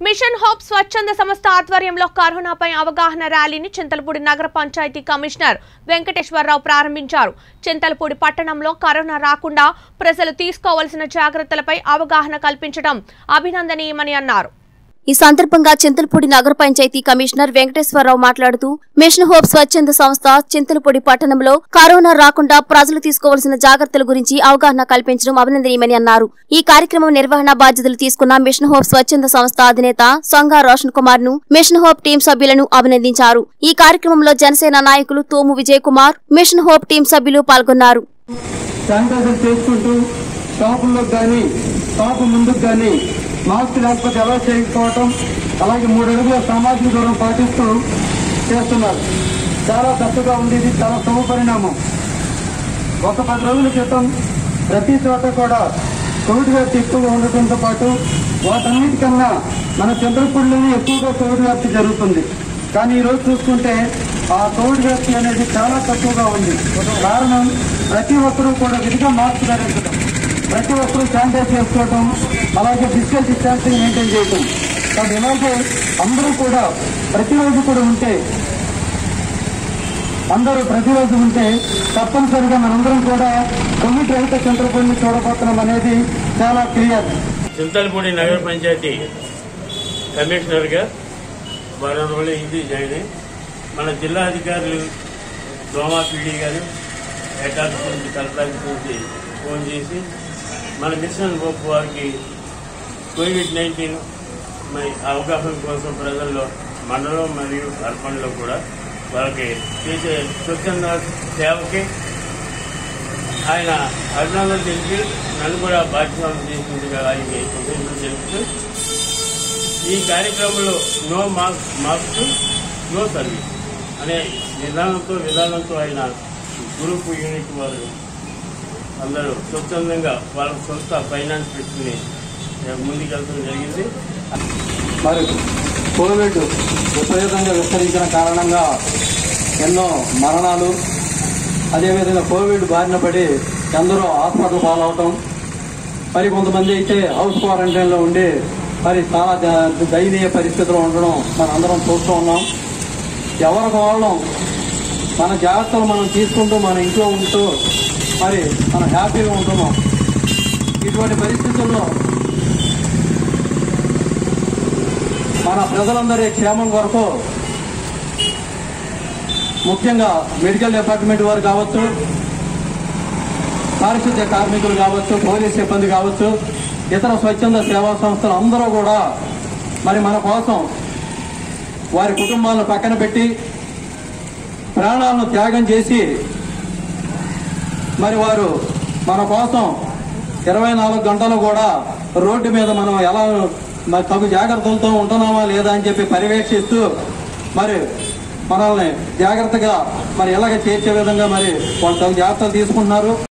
machine hope స్వచ్ఛంద సంస్థ ఆధ్వర్యంలో కరోనాపై అవగాహన ర్యాలీని చింతలపూడి నగర పంచాయతీ కమిషనర్ వెంకటేశ్వరరావు ప్రారంభించారు చింతలపూడి పట్టణంలో కరోనా రాకుండా ప్రజలు తీసుకోవాల్సిన జాగ్రత్తలపై అవగాహన కల్పించడం అభినందనీయమని అన్నారు ఈ సందర్భంగా చింతలపూడి నగర పంచాయతీ కమిషనర్ వెంకటేశ్వరరావు మాట్లాడుతూ మిషన్ హోప్ స్వచ్ఛంద సంస్థ చింతలపూడి పట్టణంలో కరోనా రాకుండా ప్రజలు తీసుకోవాల్సిన జాగ్రత్తల గురించి అవగాహన కల్పించడం అభినందనీయమని అన్నారు ఈ కార్యక్రమం నిర్వహణ బాధ్యతలు తీసుకున్న మిషన్ హోప్ స్వచ్ఛంద సంస్థ అధినేత సంగా రోషన్ కుమార్ ను మిషన్ హోప్ టీం సభ్యులను అభినందించారు ఈ కార్యక్రమంలో జనసేన నాయకులు Thomu Vijay Kumar mission hope team సభ్యులు పాల్గొన్నారు శానిటైజర్ చేసుకుంటూ షాపుల్లో కానీ షాపు ముందుకు కానీ మాస్క్ లేకపోతే ఎలా చేయకపోవటం అలాగే మూడు అడుగుల సామాజిక దూరం పాటిస్తూ చేస్తున్నారు చాలా తప్పుగా ఉంది ఇది చాలా శుభ పరిణామం ఒక పది రోజుల క్రితం ప్రతి చోట కూడా కోవిడ్ వ్యాప్తి ఎక్కువగా ఉండటంతో పాటు వాటన్నిటికన్నా మన చంద్రపూడిలోనే ఎక్కువగా కోవిడ్ వ్యాప్తి జరుగుతుంది కానీ ఈ రోజు చూసుకుంటే ఆ కోవిడ్ వ్యాప్తి అనేది చాలా తక్కువగా ఉంది కారణం ప్రతి ఒక్కరూ కూడా విధిగా మాస్క్ ధరించడం ప్రతి ఒక్కరూ శానిటైజ్ చేసుకోవడం అలాగే ఫిజికల్ డిస్టాన్సింగ్ మెయింటైన్ చేయడం కాబట్టి ఇలాగే అందరూ కూడా ప్రతిరోజు కూడా ఉంటే అందరూ ప్రతిరోజు ఉంటే తప్పనిసరిగా మనందరం కూడా కోవిడ్ రహిత చంద్రపూడిని చూడబోతున్నాం అనేది చాలా క్లియర్ చింతలపూడి నగర పంచాయతీ కమిషనర్గా వారం రోజులు ఇది జాయిన్ అయ్యి మన జిల్లా అధికారులు దోమా పీడీ గారు హెడ్ ఆఫీస్ నుంచి కలెక్టర్ ఆఫీస్ నుంచి ఫోన్ చేసి మన మిషన్ హోప్ వారికి కోవిడ్ నైన్టీన్ మరి అవగాహన కోసం ప్రజల్లో మండలం మరియు అర్పణలో కూడా వాళ్ళకి చేసే స్వచ్ఛంద సేవకి ఆయన అభినందనలు తెలిపి నన్ను కూడా భాగ్యస్వామి చేసినందుకు ఆయనకి కృతజ్ఞతలు తెలుపుతూ ఈ కార్యక్రమంలో no mask mask no service అనే విధానంతో విధానంతో ఆయన గ్రూప్ యూనిట్ వారు అందరూ స్వచ్ఛందంగా వాళ్ళ సొంత ఫైనాన్స్ పెట్టుకుని ముందుకెళ్తడం జరిగింది మరి కోవిడ్ విపరీతంగా విస్తరించిన కారణంగా ఎన్నో మరణాలు అదేవిధంగా కోవిడ్ బారిన పడి ఎందరో హాస్పిటల్ పాలవటం మరి కొంతమంది అయితే హౌస్ క్వారంటైన్ లో ఉండి మరి చాలా ద- దయనీయ పరిస్థితిలో ఉండడం మన అందరం చూస్తూ ఉన్నాం ఎవరికి వాళ్ళం మన జాగ్రత్తలు మనం తీసుకుంటూ మన ఇంట్లో ఉంటూ మరి మనం హ్యాపీగా ఉంటున్నాం ఇటువంటి పరిస్థితుల్లో మన ప్రజలందరి క్షేమం కొరకు ముఖ్యంగా మెడికల్ డిపార్ట్మెంట్ వారు కావచ్చు పారిశుద్ధ్య కార్మికులు కావచ్చు పోలీస్ సిబ్బంది కావచ్చు ఇతర స్వచ్ఛంద సేవా సంస్థలు అందరూ కూడా మరి మన కోసం వారి కుటుంబాలను పక్కన పెట్టి ప్రాణాలను త్యాగం చేసి మరి వారు మన కోసం ఇరవై నాలుగు గంటలు కూడా రోడ్డు మీద మనం ఎలా మరి తగు జాగ్రత్తలతో ఉంటున్నామా లేదా అని చెప్పి పర్యవేక్షిస్తూ మరి మనల్ని జాగ్రత్తగా మరి ఎలాగ చేర్చే విధంగా మరి వాళ్ళు తగు జాగ్రత్తలు తీసుకుంటున్నారు